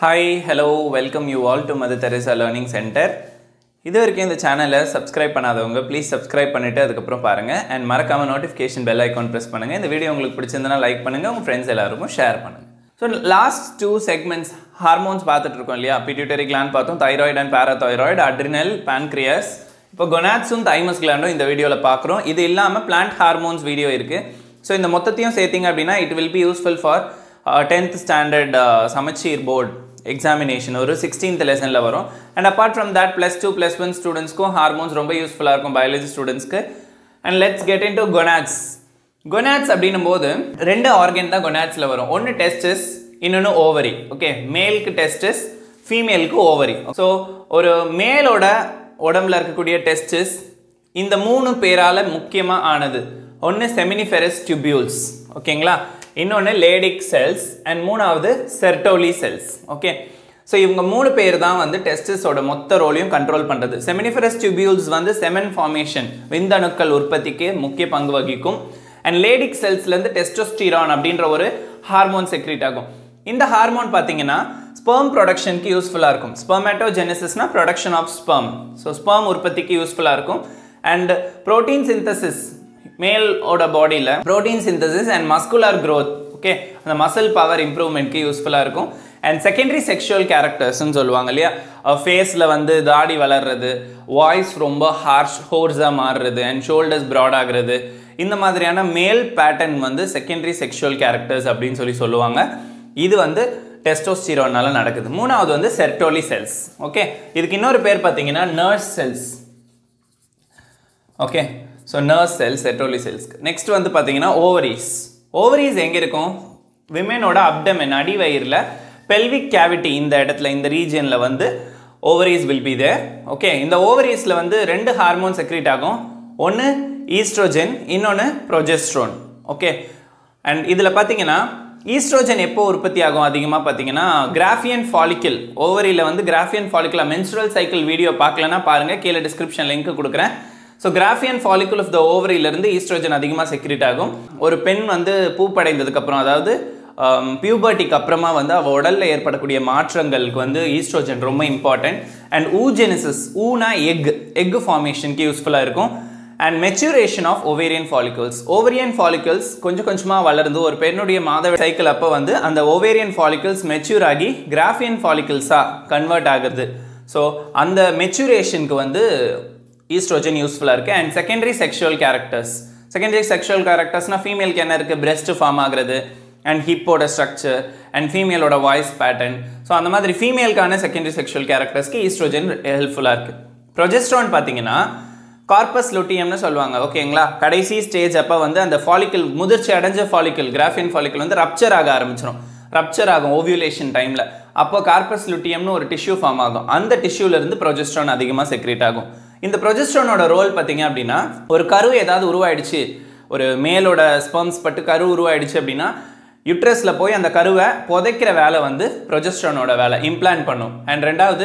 hi hello welcome you all to Madhu Teresa learning centre இது வரைக்கும் இந்த சேனலை சப்ஸ்கிரைப் பண்ணாதவங்க ப்ளீஸ் சப்ஸ்கிரைப் பண்ணிவிட்டு அதுக்கப்புறம் பாருங்கள் அண்ட் மறக்காமல் நோட்டிஃபிகேஷன் பெல் ஐக்கான் ப்ரெஸ் பண்ணுங்கள் இந்த வீடியோ உங்களுக்கு பிடிச்சிருந்தனா லைக் பண்ணுங்கள் உங்கள் ஃப்ரெண்ட்ஸ் எல்லாருக்கும் ஷேர் பண்ணுங்கள் so last two segments hormones பார்த்துட்டு இருக்கோம் இல்லையா பிட்யூட்டரி கிளாண்ட் பார்த்தோம் thyroid and parathyroid adrenal pancreas இப்போ கொனாட்ஸும் தைமஸ் கிளாண்டும் இந்த வீடியோவில் பார்க்குறோம் இது இல்லாமல் பிளான்ட் ஹார்மோன்ஸ் வீடியோ இருக்குது ஸோ இந்த மொத்தத்தையும் சேர்த்திங்க அப்படின்னா it will be useful for tenth standard சமச்சீர் போர்டு எக்ஸாமினேஷன் ஒரு சிக்ஸ்டீன்த் லெசனில் வரும் and apart from that plus two plus one ஸ்டூடெண்ட்ஸ்க்கும் ஹார்மோன்ஸ் ரொம்ப யூஸ்ஃபுல்லாக இருக்கும் பயாலஜி ஸ்டூடெண்ட்ஸ்க்கு and let's get into gonads gonads அப்படின்னும் போது ரெண்டு ஆர்கன் தான் கொனாட்ஸில் வரும் ஒன்று டெஸ்டஸ் இன்னொன்று ஓவரி ஓகே மேலுக்கு டெஸ்டஸ் ஃபீமேலுக்கு ஓவரி ஸோ ஒரு மேலோட உடம்புல இருக்கக்கூடிய டெஸ்டஸ் இந்த மூணு பேரால் முக்கியமாக ஆனது ஒன்று செமினிஃபெரஸ் டியூபியூல்ஸ் ஓகேங்களா இன்னொன்று லேடிக் செல்ஸ் அண்ட் மூணாவது செர்டோலி செல்ஸ் ஓகே ஸோ இவங்க மூணு பேர் தான் வந்து டெஸ்டஸோட மொத்த ரோலையும் கண்ட்ரோல் பண்ணுறது செமினிஃபெரஸ் டியூபியூல்ஸ் வந்து செமன் ஃபார்மேஷன் விந்தணுக்கள் உற்பத்திக்கு முக்கிய பங்கு வகிக்கும் அண்ட் லேடிக் செல்ஸ்லேருந்து டெஸ்டோஸ்டிரான் அப்படின்ற ஒரு ஹார்மோன் செக்ரேட் ஆகும் இந்த ஹார்மோன் பார்த்தீங்கன்னா ஸ்பெர்ம் ப்ரொடக்ஷனுக்கு யூஸ்ஃபுல்லாக இருக்கும் ஸ்பெர்மேட்டோஜெனிசிஸ்னா production of sperm so sperm உற்பத்திக்கு யூஸ்ஃபுல்லாக இருக்கும் அண்ட் ப்ரோட்டீன் சிந்தசிஸ் மேலோட பாடியில் protein synthesis and muscular growth okay அந்த மசில் பவர் இம்ப்ரூவ்மெண்ட்க்கு யூஸ்ஃபுல்லாக இருக்கும் அண்ட் செகண்டரி செக்ஷுவல் கேரக்டர்ஸ்னு சொல்லுவாங்க இல்லையா ஃபேஸில் வந்து தாடி வளர்றது வாய்ஸ் ரொம்ப ஹார்ஷ் ஹோர்ஸாக மாறுறது அண்ட் ஷோல்டர்ஸ் ப்ராட் ஆகுறது இந்த மாதிரியான மேல் பேட்டர்ன் வந்து செகண்டரி செக்ஷுவல் கேரக்டர்ஸ் அப்படின்னு சொல்லி சொல்லுவாங்க இது வந்து டெஸ்டோஸ்டிரோனால நடக்குது மூணாவது வந்து செர்டோலி செல்ஸ் ஓகே இதுக்கு இன்னொரு பேர் பார்த்தீங்கன்னா nurse cells okay so nurse cells Sertoli செல்ஸ்க்கு நெக்ஸ்ட் வந்து பார்த்தீங்கன்னா ஓவரீஸ் ஓவரீஸ் எங்கே இருக்கும் விமெனோட அப்டமென் அடிவயிறில் பெல்விக் கேவிட்டி இந்த இடத்துல இந்த ரீஜியனில் வந்து ovaries will be there okay இந்த ஓவரீஸில் வந்து ரெண்டு ஹார்மோன் செக்ரேட் ஆகும் ஒன்று ஈஸ்ட்ரோஜன் இன்னொன்று ப்ரொஜெஸ்ட்ரோன் ஓகே அண்ட் இதில் பார்த்தீங்கன்னா ஈஸ்ட்ரோஜன் எப்போ உற்பத்தி ஆகும் அதிகமாக பார்த்தீங்கன்னா கிராஃபியன் ஃபாலிக்கிள் ஓவரியில் வந்து Graafian follicle menstrual cycle video பார்க்கலன்னா பாருங்கள் கீழே டிஸ்கிரிப்ஷன் லிங்க் கொடுக்குறேன் so Graafian follicle of the ஓவரியிலேருந்து ஈஸ்ட்ரோஜன் அதிகமாக செக்ரேட் ஆகும் ஒரு பெண் வந்து பூப்படைந்ததுக்கப்புறம் அதாவது பியூபர்ட்டிக்கு அப்புறமா வந்து அவள் உடலில் ஏற்படக்கூடிய மாற்றங்களுக்கு வந்து ஈஸ்ட்ரோஜன் ரொம்ப இம்பார்ட்டன்ட் அண்ட் ஊஜெனிசிஸ் ஊனா எக் எக் ஃபார்மேஷனுக்கு யூஸ்ஃபுல்லாக இருக்கும் and maturation of ovarian follicles ovarian follicles கொஞ்சம் கொஞ்சமாக வளர்ந்து ஒரு பெண்ணுடைய மாத சைக்கிள் அப்போ வந்து அந்த ஓவேரியன் ஃபாலிகல்ஸ் மெச்சூர் ஆகி கிராஃபியன் ஃபாலிகல்ஸாக கன்வெர்ட் ஆகுது ஸோ அந்த மெச்சூரேஷனுக்கு வந்து ஈஸ்ட்ரோஜன் யூஸ்ஃபுல்லாக இருக்குது and secondary sexual characters secondary sexual கேரக்டர்ஸ்னால் ஃபீமேலுக்கு என்ன இருக்குது பிரெஸ்ட் ஃபார்ம் ஆகுறது அண்ட் ஹிப்போட ஸ்ட்ரக்சர் அண்ட் ஃபீமேலோட வாய்ஸ் பேட்டர்ன் ஸோ அந்த மாதிரி ஃபீமேலுக்கான செகண்டரி செக்ஷுவல் கேரக்டர்ஸ்க்கு ஈஸ்ட்ரோஜன் ஹெல்ப்ஃபுல்லாக இருக்குது ப்ரொஜெஸ்ட்ரான் பார்த்தீங்கன்னா கார்பஸ் லுட்டியம்னு சொல்லுவாங்க ஓகேங்களா கடைசி ஸ்டேஜ் அப்போ வந்து அந்த ஃபாலிக்கல் முதிர்ச்சி அடைஞ்ச ஃபாலிக்கல் கிராஃபியன் ஃபாலிக்கல் வந்து ரப்சர் ஆக ஆரம்பிச்சிடும் ரப்சர் ஆகும் ஓவியுலேஷன் டைமில் அப்போ கார்பஸ் லுட்டியம்னு ஒரு டிஷ்யூ ஃபார்ம் ஆகும் அந்த டிஷ்யூலேருந்து ப்ரொஜெஸ்ட்ரான் அதிகமாக செக்ரேட் ஆகும் இந்த ப்ரொஜெஸ்ட்ரானோட ரோல் பார்த்தீங்க அப்படின்னா ஒரு கரு ஏதாவது உருவாயிடுச்சு ஒரு மேலோட ஸ்பெர்ம்ஸ் பட்டு கரு உருவாயிடுச்சு அப்படின்னா யுட்ரஸில் போய் அந்த கருவை புதைக்கிற வேலை வந்து ப்ரொஜெஸ்ட்ரானோட வேலை இம்ப்ளான்ட் பண்ணும் அண்ட் ரெண்டாவது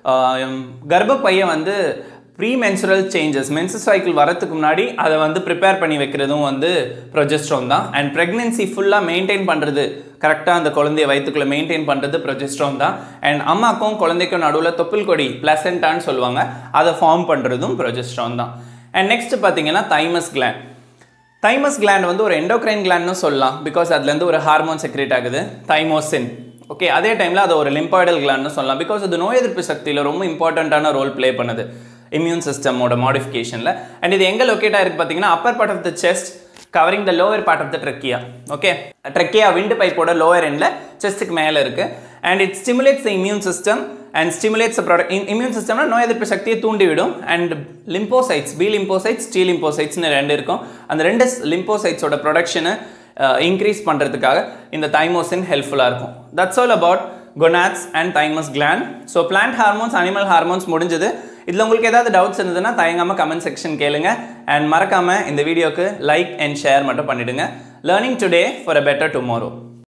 கர்ப்பப்பையை வந்து premenstrual changes menses cycle வரத்துக்கு முன்னாடி அதை வந்து ப்ரிப்பேர் பண்ணி வைக்கிறதும் வந்து ப்ரொஜெஸ்ட்ரோன் தான் அண்ட் ப்ரெக்னென்சி ஃபுல்லாக மெயின்டைன் பண்ணுறது கரெக்டாக அந்த குழந்தைய வயிற்றுக்குள்ளே மெயின்டைன் பண்ணுறது ப்ரொஜெஸ்ட்ரோன் தான் அண்ட் அம்மாக்கும் குழந்தைக்கும் நடுவில் தொப்புள் கொடி பிளசண்டான்னு சொல்லுவாங்க அதை ஃபார்ம் பண்ணுறதும் ப்ரொஜெஸ்ட்ரோன் தான் அண்ட் நெக்ஸ்ட் பார்த்தீங்கன்னா தைமஸ் கிளாண்ட் தைமஸ் கிளாண்ட் வந்து ஒரு எண்டோக்ரைன் கிளாண்ட்னு சொல்லலாம் பிகாஸ் அதுலேருந்து ஒரு ஹார்மோன் செக்ரேட் ஆகுது தைமோசின் ஓகே அதே டைமில் அது ஒரு லிம்பாய்டல் கிளாண்ட்னு சொல்லலாம் பிகாஸ் அது நோய் எதிர்ப்பு சக்தியில் ரொம்ப இம்பார்ட்டண்ட்டான ரோல் ப்ளே பண்ணுது இம்யூன் சிஸ்டமோட மாடிஃபிகேஷனில் அண்ட் இது எங்கே லொக்கேட் ஆயிருக்கு பார்த்தீங்கன்னா upper part of the chest covering the lower part of the trachea okay trachea wind பைப்போட லோவர் எண்டில் செஸ்ட்டுக்கு மேலே இருக்குது and it stimulates the immune system and stimulates product immune சிஸ்டம்னா நோய் எதிர்ப்பு சக்தியை தூண்டிவிடும் and lymphocytes B lymphocytes T லிம்போசைட்ஸ்னு ரெண்டு இருக்கும் அந்த ரெண்டு லிம்போசைட்ஸோட ப்ரொடக்ஷனை இன்க்ரீஸ் பண்ணுறதுக்காக இந்த தைமோசின் ஹெல்ப்ஃபுல்லாக இருக்கும் that's all about gonads and thymus gland so plant hormones animal hormones முடிஞ்சது இதில் உங்களுக்கு ஏதாவது டவுட்ஸ் இருந்ததுன்னா தயங்காமல் கமெண்ட் செக்ஷன் கேளுங்க அண்ட் மறக்காமல் இந்த வீடியோக்கு லைக் அண்ட் ஷேர் மட்டும் பண்ணிவிடுங்க learning today for a better tomorrow